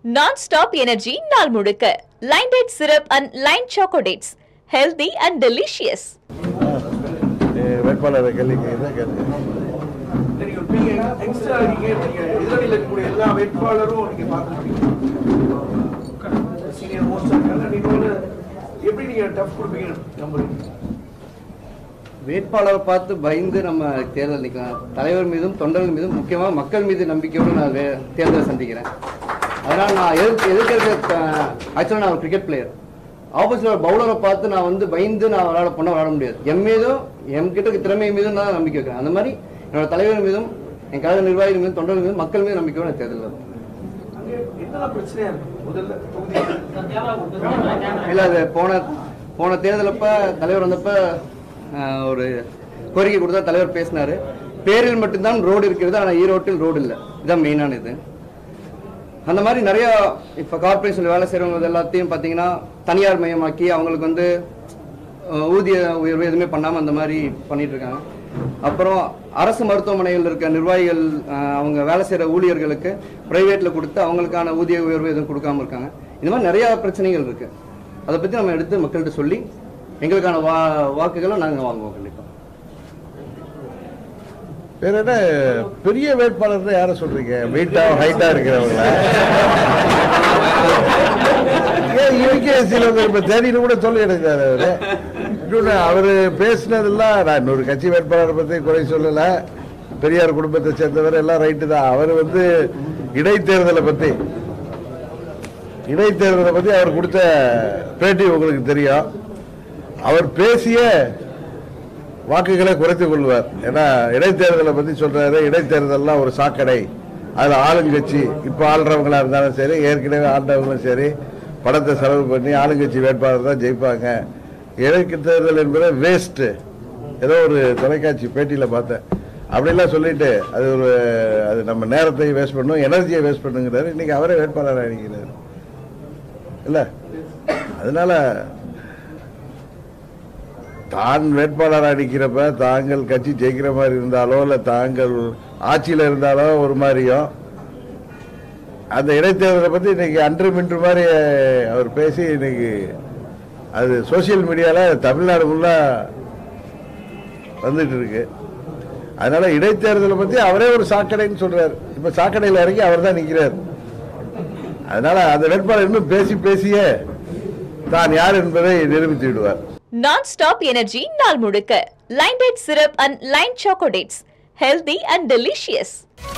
நான் stop energy நாள் முழுக்க Lion date syrup and Lion chocolates healthy and delicious வேட்பாளரை கேள்வி கேட்குறதா கேள்வி நீங்க நீங்க யங்ஸ்டரா இருக்கீங்க நீங்க எதிரணியில் இருக்கக்கூடிய எல்லா வேட்பாளரும் நீங்க பார்க்க முடியும் சீனியர் மோஸ்டா இருக்காங்க நீங்க வந்து எப்படி நீங்க டஃப் கொடுப்பீங்க நம்புறீங்க வேட்பாளரை பார்த்து பயந்து நம்ம தேர்தல் நிற்கலாம் தலைவர் மீதும் தொண்டர்கள் மீதும் முக்கியமாக மக்கள் மீது நம்பிக்கையோடு நான் வே- தேர்தலை சந்திக்கிறேன் அதனால் நான் எதிர்த்து எதிர்க்கிறது ஆக்சுவலாக நான் ஒரு கிரிக்கெட் பிளேயர் ஆப்போசிட் ஒரு பவுலரை பார்த்து நான் வந்து பயந்து நான் விளையாட பண்ண விளையாட முடியாது என் மீதும் என் கிட்ட இருக்க திறமை மீதும் நான் நம்பிக்கை வைக்கிறேன் அந்த மாதிரி என்னோட தலைவர் மீதும் என் கழக நிர்வாகிகள் மீதும் தொண்டர்கள் மீதும் மக்கள் மீது நம்பிக்கையோடு நான் தேர்தல் வருவேன் அங்க என்னெல்லாம் பிரச்சனையா இருக்கு முதல்ல தொகுதி இல்லை அது போன போன தேர்தலப்ப தலைவர் வந்தப்ப ஆஹ், ஒரு கோரிக்கை கொடுத்தா தலைவர் பேசினாரு பேரில் மட்டும்தான் ரோடு இருக்கிறது ஆனால் ஈரோட்டில் ரோடு இல்லை இதுதான் மெயினான இது அந்த மாதிரி நிறைய இப்போ கார்பரேஷனில் வேலை செய்கிறவங்க எல்லாத்தையும் பார்த்தீங்கன்னா தனியார் மயமாக்கி அவங்களுக்கு வந்து அஹ், ஊதிய உயர்வு எதுவுமே பண்ணாமல் அந்த மாதிரி பண்ணிட்டு இருக்காங்க அப்புறம் அரசு மருத்துவமனையில் இருக்க நிர்வாகிகள் அஹ், அவங்க வேலை செய்கிற ஊழியர்களுக்கு ப்ரைவேட்டில் கொடுத்து அவங்களுக்கான ஊதிய உயர்வு எதுவும் கொடுக்காம இருக்காங்க இந்த மாதிரி நிறைய பிரச்சனைகள் இருக்கு அதை பற்றி நம்ம எடுத்து மக்கள்கிட்ட சொல்லி எங்களுக்கான வா வாக்குகளை நாங்கள் வாங்குவோம் கண்டிப்பாக வேற என்ன பெரிய வேட்பாளர் யாரை சொல்றீங்க வெயிட்டா ஹைட்டா இருக்கிறவங்கள ஏன் யூகேசியில் இப்ப தேடின்னு கூட சொல்லி எடுக்கிறாரு அவரு இன்னொன்னு அவரு பேசினதெல்லாம் நான் இன்னொரு கட்சி வேட்பாளரை பத்தி குறை சொல்லல பெரியார் குடும்பத்தை சேர்ந்தவர் எல்லாம் ரைட்டு தான் அவர் வந்து இடைத்தேர்தலை பத்தி இடைத்தேர்தலை பத்தி அவர் கொடுத்த பேட்டி உங்களுக்கு தெரியும் அவர் பேசிய வாக்குகளை குறைத்துக் கொள்வார் ஏன்னா இடைத்தேர்தலை பத்தி சொல்றாரு இடைத்தேர்தல்லாம் ஒரு சாக்கடை அதுல ஆளுங்கட்சி இப்ப ஆள்றவங்களா இருந்தாலும் சரி ஏற்கனவே ஆண்டவங்களும் சரி பணத்தை செலவு பண்ணி ஆளுங்கட்சி வேட்பாளர் தான் ஜெயிப்பாங்க இடைத்தேர்தல் என்பது வேஸ்ட் ஏதோ ஒரு தொலைக்காட்சி பேட்டியில பார்த்தேன் அப்படிலாம் சொல்லிட்டு அது ஒரு அது நம்ம நேரத்தை வேஸ்ட் பண்ணும் எனர்ஜியை வேஸ்ட் பண்ணுங்கிறாரு இன்னைக்கு அவரே வேட்பாளராக நிற்கிறாரு இல்ல அதனால தான் வேட்பாளராக அடிக்கிறப்ப தாங்கள் கட்சி ஜெயிக்கிற மாதிரி இருந்தாலோ இல்லை தாங்கள் ஆட்சியில் இருந்தாலோ ஒரு மாதிரியும் அந்த இடைத்தேர்தலை பற்றி இன்னைக்கு அன்று மின்று மாதிரி அவர் பேசி இன்னைக்கு அது சோசியல் மீடியாவில் தமிழ்நாடு ஃபுல்லாக வந்துட்டு இருக்கு அதனால இடைத்தேர்தலை பற்றி அவரே ஒரு சாக்கடைன்னு சொல்றாரு இப்போ சாக்கடையில் இறங்கி அவர் தான் நிற்கிறார் அதனால அந்த வேட்பாளர் இன்னும் பேசி பேசியே தான் யார் என்பதை நிரூபித்து விடுவார் நான் ஸ்டாப் எனர்ஜி நாள் முழுக்க Lion date syrup and Lion chocolates healthy and delicious